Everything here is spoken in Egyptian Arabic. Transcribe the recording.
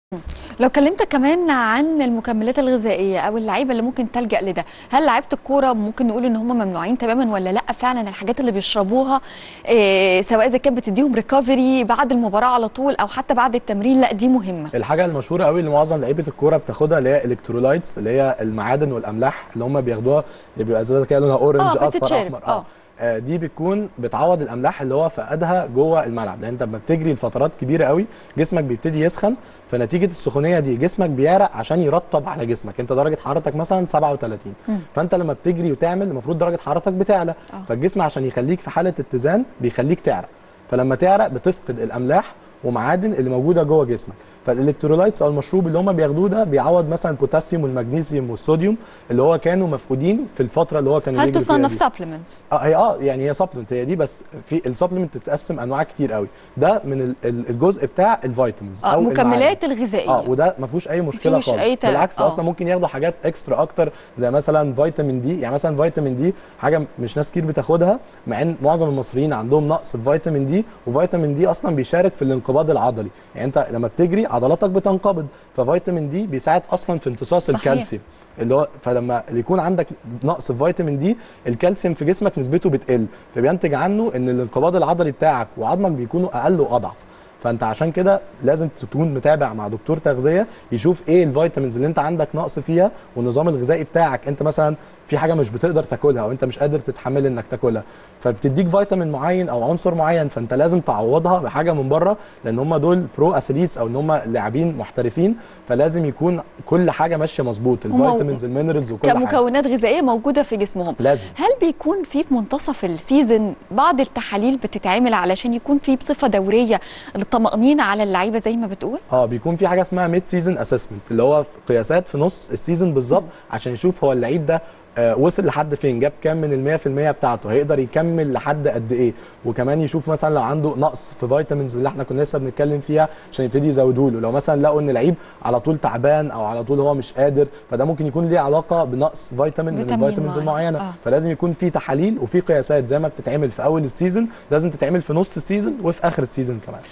لو كلمتك كمان عن المكملات الغذائيه او اللعيبه اللي ممكن تلجا لده هل لعيبه الكوره ممكن نقول ان هم ممنوعين تماما ولا لا فعلا الحاجات اللي بيشربوها إيه سواء اذا كانت بتديهم ريكفري بعد المباراه على طول او حتى بعد التمرين لا دي مهمه الحاجه المشهوره قوي اللي معظم لعيبه الكوره بتاخدها اللي هي الكترولايتس اللي هي المعادن والاملاح اللي هم بياخدوها بيبقى ازازه كده لونها اورنج آه، اصفر بتتشرب، احمر آه. آه، دي بتكون بتعوض الاملاح اللي هو فقدها جوه الملعب لان انت لما بتجري لفترات كبيره قوي جسمك بيبتدي يسخن فنتيجه السخونيه دي جسمك بيعرق عشان يرطب على جسمك انت درجه حرارتك مثلا 37 فانت لما بتجري وتعمل المفروض درجه حرارتك بتعلى آه. فالجسم عشان يخليك في حاله اتزان بيخليك تعرق فلما تعرق بتفقد الاملاح ومعادن اللي موجوده جوه جسمك فالالكترولايتس او المشروب اللي هم بياخدوه ده بيعوض مثلا البوتاسيوم والمغنيسيوم والصوديوم اللي هو كانوا مفقودين في الفتره اللي هو كانوا هل بيجروا فيها تصنف دي. سبلمنتس اه هي اه يعني هي سبلمنت هي دي بس في السبلمنت بتتقسم انواع كتير قوي ده من ال- ال- الجزء بتاع الفيتامينز اه او المكملات المعادن. الغذائيه اه وده ما فيهوش اي مشكله مفيهوش خالص أي ت- بالعكس آه. اصلا ممكن ياخدوا حاجات اكسترا اكتر زي مثلا فيتامين دي يعني مثلا فيتامين دي حاجه مش ناس كتير بتاخدها مع ان معظم المصريين عندهم نقص في فيتامين دي وفيتامين دي اصلا بيشارك في الانقباض العضلي يعني انت لما بتجري عضلاتك بتنقبض ففيتامين دي بيساعد اصلا في امتصاص صحيح. الكالسيوم اللي هو فلما يكون عندك نقص في فيتامين دي الكالسيوم في جسمك نسبته بتقل فبينتج عنه ان الانقباض العضلي بتاعك وعظمك بيكونوا اقل واضعف فانت عشان كده لازم تكون متابع مع دكتور تغذيه يشوف ايه الفيتامينز اللي انت عندك نقص فيها والنظام الغذائي بتاعك انت مثلا في حاجه مش بتقدر تاكلها او انت مش قادر تتحمل انك تاكلها فبتديك فيتامين معين او عنصر معين فانت لازم تعوضها بحاجه من بره لان هم دول برو اثليتس او ان هم لاعبين محترفين فلازم يكون كل حاجه ماشيه مظبوط هم الفيتامينز المينرالز وكل حاجه كمكونات غذائيه موجوده في جسمهم لازم هل بيكون في في منتصف السيزون بعض التحاليل بتتعمل علشان يكون في بصفه دوريه للطمانينه على اللعيبه زي ما بتقول اه بيكون في حاجه اسمها ميد سيزون اسسمنت اللي هو قياسات في نص السيزون بالظبط عشان يشوف هو اللعيب ده آه، وصل لحد فين جاب كام من ال 100% بتاعته هيقدر يكمل لحد قد ايه وكمان يشوف مثلا لو عنده نقص في فيتامينز اللي احنا كنا لسه بنتكلم فيها عشان يبتدي يزودوا له لو مثلا لقوا ان لعيب على طول تعبان او على طول هو مش قادر فده ممكن يكون ليه علاقه بنقص فيتامين من فيتامين الفيتامينز معين. المعينه آه. فلازم يكون في تحاليل وفي قياسات زي ما بتتعمل في اول السيزون لازم تتعمل في نص السيزون وفي اخر السيزون كمان